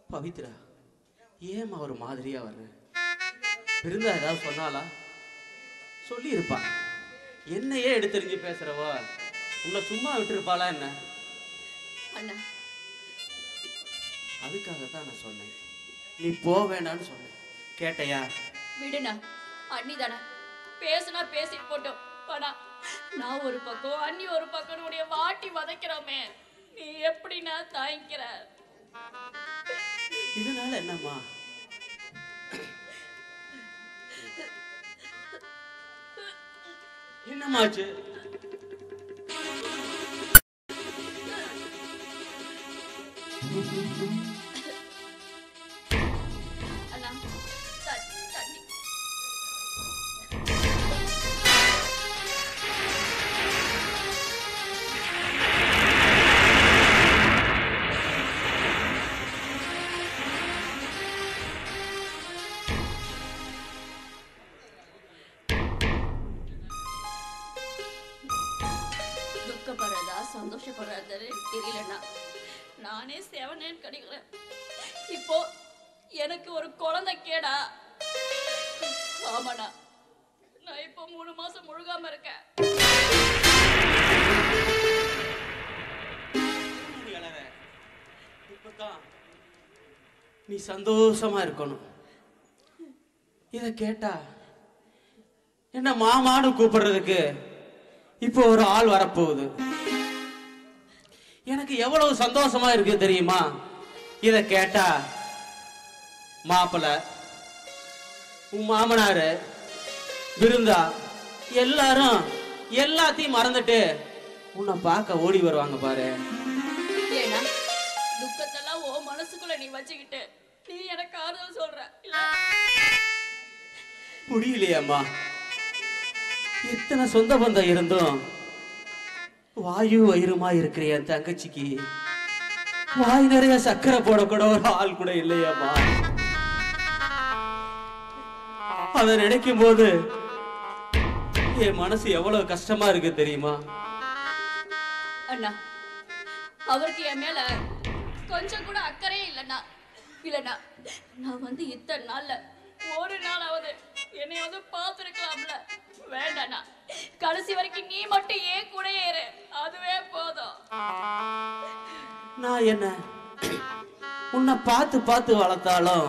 பவித்ரா ஏம்மா ஒரு மாதிரியா வர்ற இருந்தா ஏதாவது சொன்னாலா சொல்லியிருப்பா என்னையே எடுத்தெறிஞ்சு பேசுறவா உன்னை சும்மா விட்டுருப்பாளா என்ன அண்ணா அதுக்காகத்தான் நான் சொன்னேன் நீ போ வேண்டாம்னு சொன்னேன் கேட்டையா விடுண்ணா அண்ணி தானே பேசுனா பேசிட்டு போட்டோம் ஆனா நான் ஒரு பக்கம் அண்ணி ஒரு பக்கம் உடைய வாட்டி வதைக்கிறோமே நீ எப்படிண்ணா தாங்கிக்கிற இதனால என்னம்மா என்னம்மாச்சு அண்ணா த- தண்ணி துக்கப்படுறதா சந்தோஷப்படுறதுன்னு எனக்கு தெரியலண்ணா நானே செவனேன்னு கிடைக்கிறேன் இப்போ எனக்கு ஒரு குழந்தை கேடா ஆமாண்ணா நான் இப்போ மூணு மாசம் முழுகாம இருக்கேன் நீ அழற. இப்பதான் நீ சந்தோஷமா இருக்கணும் இத கேட்டா என்ன மாமான்னு கூப்பிடுறதுக்கு இப்போ ஒரு ஆள் வரப்போகுது எனக்கு எவ்வளவு சந்தோஷமா இருக்கு தெரியுமா இத கேட்டா மாப்பிள்ள உன் மாமனாரு விருந்தா எல்லாரும் எல்லாத்தையும் மறந்துட்டு உன்னை பார்க்க ஓடி வருவாங்க பாரு ஏன்னா துக்கத்தெல்லாம் ஓ மனசுக்குள்ள நீ வச்சுக்கிட்டு நீ எனக்கு ஆறுதல் சொல்ற இல்ல முடியலையேம்மா எத்தனை சொந்த பந்தம் இருந்தும் வாயு வயிறுமா இருக்கிற என் தங்கச்சிக்கு வாய் நிறைய சக்கரை போடக்கூட ஒரு ஆள் கூட இல்லையேம்மா அதை நினைக்கும் போது என் மனசு எவ்வளவு கஷ்டமா இருக்கு தெரியுமா அண்ணா அவருக்கு என் மேல கொஞ்சம் கூட அக்கறையே இல்லைண்ணா இல்லைண்ணா நான் வந்து இத்தனை நாள்ல ஒரு நாளாவது என்னை வந்து பார்த்துருக்கலாம்ல வேண்டாண்ணா கடைசி வரைக்கும் நீ மட்டும் ஏன் கூட ஏறு அதுவே போதும் நான் என்ன உன்னை பார்த்து பார்த்து வளர்த்தாலும்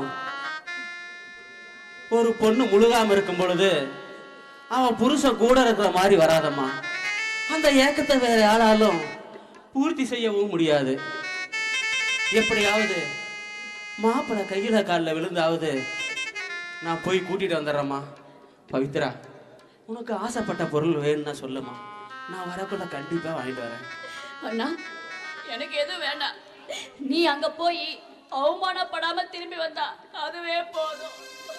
ஒரு பொண்ணு முழுகாம இருக்கும் பொழுது அவன் புருஷன் கூட இருக்கிற மாதிரி வராதம்மா அந்த ஏக்கத்தை வேற யாராலும் பூர்த்தி செய்யவும் முடியாது எப்படியாவது மாப்பிள்ளை கையில காலில் விழுந்தாவது நான் போய் கூட்டிட்டு வந்துடுறேம்மா பவித்ரா உனக்கு ஆசைப்பட்ட பொருள் வேணும்னா சொல்லுமா நான் வரக்குள்ள கண்டிப்பா வாங்கிட்டு வரேன் அண்ணா எனக்கு எதுவும் வேண்டாம் நீ அங்க போய் அவமானப்படாம திரும்பி வந்தா அதுவே போதும்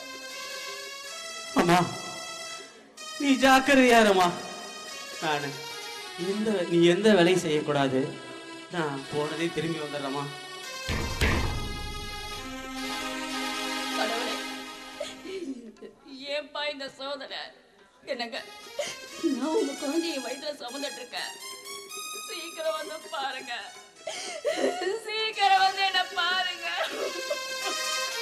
அம்மா நீ ஜாக்கிரதையாரம்மா நான் எந்த நீ எந்த வேலையும் செய்யக்கூடாது நான் போனதே திரும்பி வந்துடுறேம்மா கடவுளே ஏன்பா இந்த சோதனை என்னங்க நான் உங்க குழந்தைய வயிற்றுல சுமந்துட்டு இருக்கேன் சீக்கிரம் வந்து பாருங்க சீக்கிரம் வந்து என்ன பாருங்க